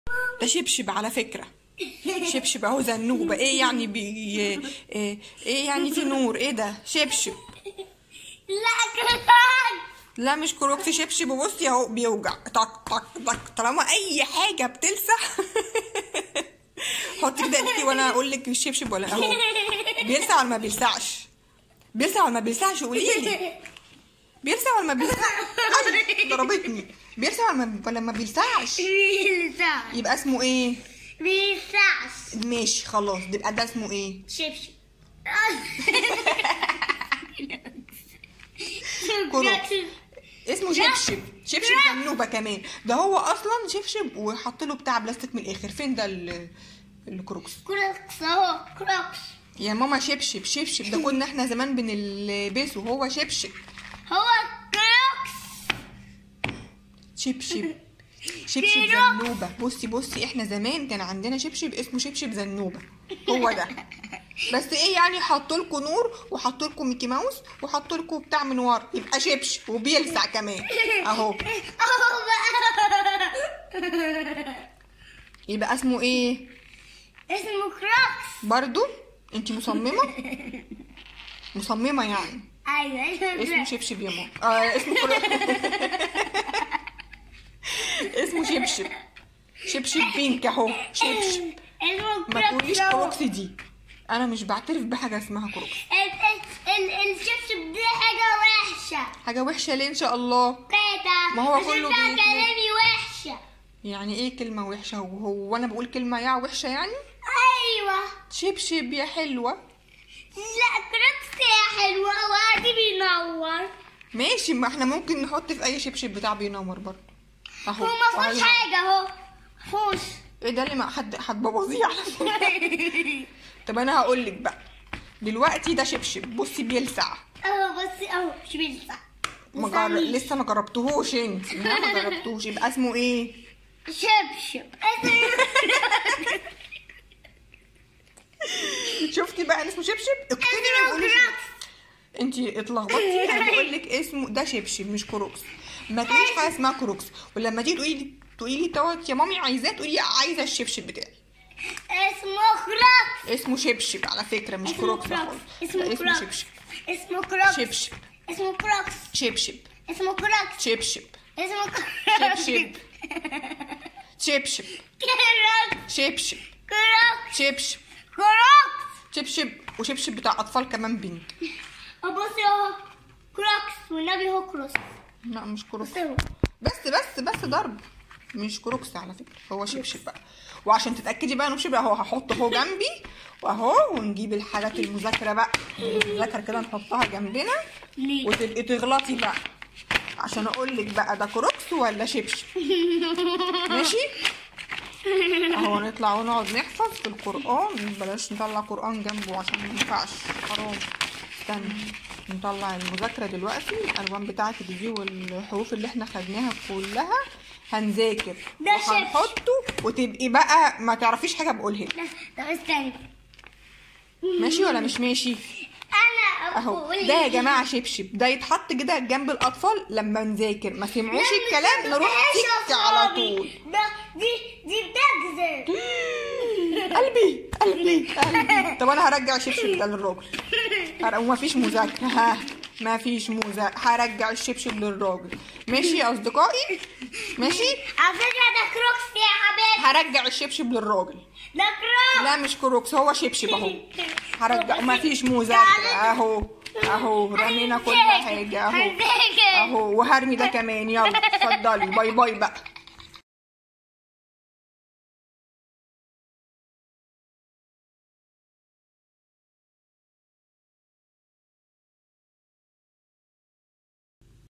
ده شبشب على فكرة شبشب اهو زنوبة ايه يعني بي ايه, إيه يعني في نور ايه ده شبشب لا كمان لا مش كروكس شبشب بصي اهو بيوجع طق طق طق طالما اي حاجة بتلسع حطي كده ايديكي وانا اقول لك الشبشب ولا اهو بيلسع ولا ما بيلسعش بيلسع ولا ما بيلسعش قولي لي بيلسع ولا ما بيلسعش أي، ضربتني بيلسع ولا ما- ولا ما بيلسعش بيلسع يبقى اسمه ايه بيلسعش ماشي خلاص يبقى ده اسمه ايه شبشب كروكس. اسمه شبشب شبشب زنوبه كمان ده هو اصلا شبشب وحط له بتاع بلاستيك من الاخر فين ده ال- الكروكس كروكس اهو كروكس يا ماما شبشب شبشب ده كنا احنا زمان بنلبسه هو شبشب هو كروكس شبشب شبشب كروكس. زنوبه بصي بصي احنا زمان كان عندنا شبشب اسمه شبشب زنوبه هو ده بس ايه يعني حطوا لكم نور وحطوا لكم ميكي ماوس وحطوا لكم بتاع من ورا يبقى شبشب وبيلسع كمان اهو اهو بقى يبقى اسمه ايه اسمه كروكس برضو انت مصممه مصممه يعني ايوه اسمه اسمه شبشب يا ماما آه اسمه كرو... اسمه شبشب شبشب بينك اهو شبشب اسمه ما تقوليش كروكس اهو. كروكس دي انا مش بعترف بحاجه اسمها كروكس ال- ال- ال- الشبشب دي حاجة وحشة حاجه وحشه ليه ان شاء الله كده ما هو عشان كله بقى بيتنا. كلامي وحشة يعني ايه كلمه وحشه وهو وانا بقول كلمه يا وحشه يعني ايوه شبشب يا حلوه لا كروكس يا حلوة وادي بينور ماشي ما احنا ممكن نحط في اي شبشب بتاع بينور برضه اهو هو ما فيهوش وهي- حاجة اهو فوش ايه ده اللي ما حد هتبوظيه على فكره طب انا هقول لك بقى دلوقتي ده شبشب بصي بيلسع اهو بصي اهو مش بيلسع ما جر... لسه ما جربتهوش انت لا ما جربتوش يبقى اسمه ايه شبشب اسمه شفتي بقى إن اسمه شبشب اكتبي ما اسمه تقوليش كروكس انت اتلخبطتي انا بقول لك اسمه ده شبشب مش كروكس ما تقوليش حاجه اسمها كروكس ولما تيجي تقولي لي تقولي لي دوت يا مامي عايزاه تقولي عايزه الشبشب بتاعي اسمه كروكس اسمه شبشب على فكره مش اسمه كروكس كروكس. خالص اسمه لا، اسمه كروكس. شبشب اسمه كروكس شبشب اسمه كروكس شبشب اسمه كروكس شبشب اسمه كروكس شبشب شبشب كروكس شبشب كروكس شبشب كروكس شبشب وشبشب بتاع اطفال كمان بينك بصي اهو كروكس والنبي هو كروكس لا مش كروكس بصي اهو. بس بس بس ضرب مش كروكس على فكره هو شبشب بقى وعشان تتاكدي بقى انه شبشب اهو هحطه اهو جنبي واهو ونجيب الحاجات المذاكره بقى المذاكره كده نحطها جنبنا ليه؟ وتبقي تغلطي بقى عشان اقول لك بقى ده كروكس ولا شبشب ماشي اهو نطلع ونقعد نحفظ في القران بلاش نطلع قران جنبه عشان ما ينفعش حرام استنى نطلع المذاكره دلوقتي الالوان بتاعتك دي والحروف اللي احنا خدناها كلها هنذاكر ده شبشب. وهنحطه وتبقي بقى ما تعرفيش حاجه بقولها لا طب استني ماشي ولا مش ماشي انا اهو أقول ده يا لك. جماعه شبشب ده يتحط كده جنب الاطفال لما نذاكر ما سمعوش لا، الكلام مش نروح هتبقاش تك على أصحابي. طول ده دي دي بتجزر قلبي قلبي قلبي طب انا هرجع الشبشب ده للراجل هر- وما فيش مذاكره ها ما فيش مذاكره هرجع الشبشب للراجل ماشي يا اصدقائي ماشي على فكرة ده كروكس يا حبيبي هرجع الشبشب للراجل ده كروكس لا مش كروكس هو شبشب اهو هرجع وما فيش مذاكره اهو اهو رمينا كل حاجه اهو هنذاكر اهو وهرمي ده كمان يلا اتفضلي باي باي بقى